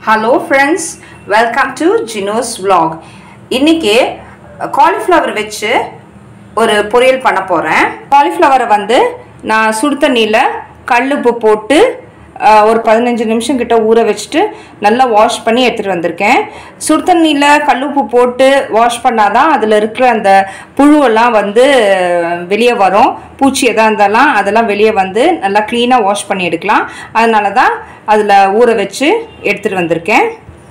hello friends welcome to Jino's vlog இன்னைக்கு cauliflower வச்சு ஒரு பொரியல் பண்ண போகிறேன் காலிஃப்ளவரை வந்து நான் சுடு தண்ணியில் கல் உப்பு போட்டு அஹ், ஒரு பதினஞ்சு நிமிஷம் கிட்ட ஊற வச்சுட்டு நல்லா வாஷ் பண்ணி எடுத்துகிட்டு வந்திருக்கேன் சுடு தண்ணியில் கல் உப்பு போட்டு வாஷ் பண்ணாதான் அதில் இருக்கிற அந்த புழுவெல்லாம் வந்து வெளியே வரும் பூச்சி எதாக இருந்தாலும் அதெல்லாம் வெளியே வந்து நல்லா க்ளீனாக வாஷ் பண்ணி எடுக்கலாம் அதனால தான் அதில் ஊற வச்சு எடுத்துகிட்டு வந்திருக்கேன்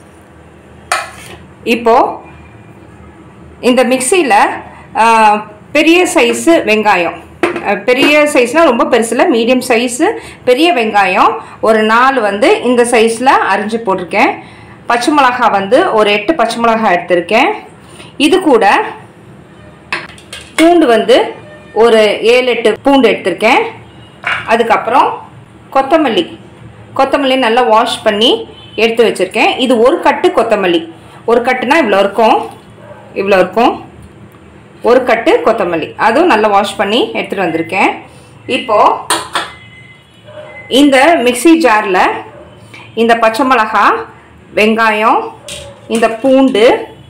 இப்போது இந்த மிக்சியில் பெரிய சைஸு வெங்காயம் அஹ், பெரிய சைஸ்னால் ரொம்ப பெருசில் மீடியம் சைஸு பெரிய வெங்காயம் ஒரு நாலு வந்து இந்த சைஸில் அரிஞ்சு போட்டிருக்கேன் பச்சை மிளகா வந்து ஒரு எட்டு பச்சை மிளகா எடுத்திருக்கேன் இது கூட பூண்டு வந்து ஒரு ஏழு எட்டு பூண்டு எடுத்திருக்கேன் அதுக்கப்புறம் கொத்தமல்லி கொத்தமல்லி நல்லா வாஷ் பண்ணி எடுத்து வச்சுருக்கேன் இது ஒரு கட்டு கொத்தமல்லி ஒரு கட்டுனா இவ்வளோ இருக்கும் இவ்வளோ இருக்கும் ஒரு கட்டு கொத்தமல்லி அதுவும் நல்லா வாஷ் பண்ணி எடுத்துகிட்டு வந்திருக்கேன் இப்போது இந்த மிக்ஸி ஜாரில் இந்த பச்சை மிளகா வெங்காயம் இந்த பூண்டு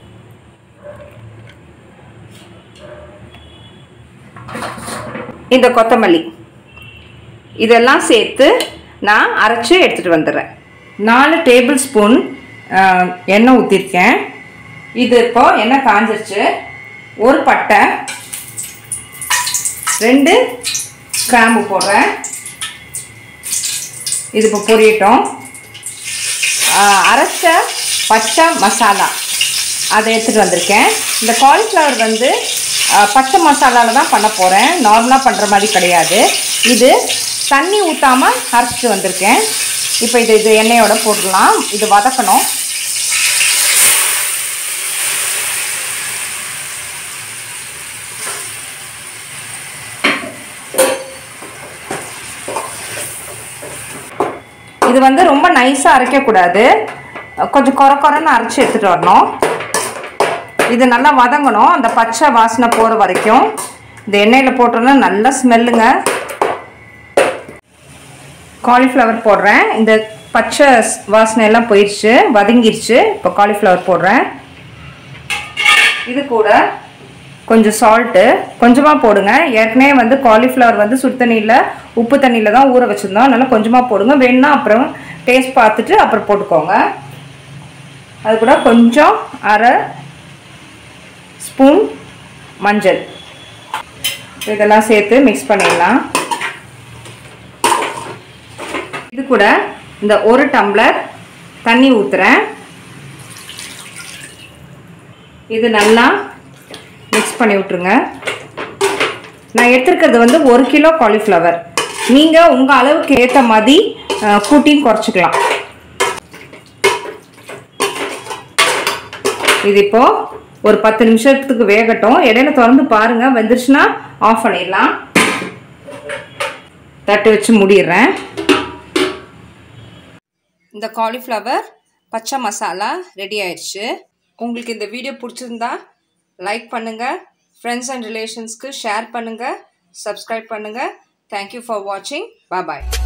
இந்த கொத்தமல்லி இதெல்லாம் சேர்த்து நான் அரைச்சி எடுத்துகிட்டு வந்துடுறேன் நாலு டேபிள் ஸ்பூன் எண்ணெய் ஊற்றிருக்கேன் இது இப்போ எண்ணெய் காஞ்சிருச்சு ஒரு பட்டை ரெண்டு கிராம்பு போடுறேன் இது இப்போ பொரியட்டும் ஆஹ், அரைச்ச பச்சை மசாலா அதை எடுத்துகிட்டு வந்திருக்கேன் இந்த காலிஃப்ளவர் வந்து ஆஹ், பச்சை மசாலாவில் தான் பண்ண போகிறேன் நார்மலாக பண்ணுற மாதிரி கிடையாது இது தண்ணி ஊற்றாமல் அரைச்சிட்டு வந்திருக்கேன் இப்போ இது இது எண்ணெயோட போடலாம் இது வதக்கணும் இது வந்து ரொம்ப நைஸாக அரைக்கக்கூடாது கொஞ்சம் குறை குறைன்னு அரைச்சி எடுத்துகிட்டு வரணும் இது நல்லா வதங்கணும் அந்த பச்சை வாசனை போகிற வரைக்கும் இந்த எண்ணெயில் போட்டோன்னா நல்ல ஸ்மெல்லுங்க காலிஃப்ளவர் போடுறேன் இந்த பச்சை ஸ்- வாசனை எல்லாம் போயிடுச்சு வதங்கிருச்சு இப்போ காலிஃப்ளவர் போடுறேன் இது கூட கொஞ்சம் சால்ட்டு கொஞ்சமாக போடுங்க ஏற்கனவே வந்து காலிஃப்ளவர் வந்து சுடு தண்ணியில் உப்பு தண்ணியில் தான் ஊற வச்சுருந்தோம் அதனால் கொஞ்சமாக போடுங்க வேணும்னா அப்புறம் டேஸ்ட் பார்த்துட்டு அப்புறம் போட்டுக்கோங்க அது கூட கொஞ்சம் அரை ஸ்பூன் மஞ்சள் இதெல்லாம் சேர்த்து மிக்ஸ் பண்ணிடலாம் இது கூட இந்த ஒரு டம்ளர் தண்ணி ஊற்றுறேன் இது நல்லா மிக்ஸ் பண்ணி விட்ருங்க நான் எடுத்துருக்கிறது வந்து ஒரு கிலோ காலிஃப்ளவர் நீங்கள் உங்கள் அளவுக்கு ஏற்ற மாதிரி அஹ், கூட்டியும் குறைச்சிக்கலாம் இது இப்போ ஒரு பத்து நிமிஷத்துக்கு வேகட்டும் இடையில திறந்து பாருங்க வெந்துருச்சுன்னா ஆஃப் பண்ணிடலாம் தட்டு வச்சு மூடிடுறேன் இந்த காலிஃப்ளவர் பச்சை மசாலா ரெடி ஆயிடுச்சு உங்களுக்கு இந்த வீடியோ பிடிச்சிருந்தா லைக் பண்ணுங்கள் ஃப்ரெண்ட்ஸ் அண்ட் ரிலேஷன்ஸ்க்கு ஷேர் பண்ணுங்கள் சப்ஸ்கிரைப் பண்ணுங்கள் தேங்க்யூ ஃபார் வாட்சிங் பாய்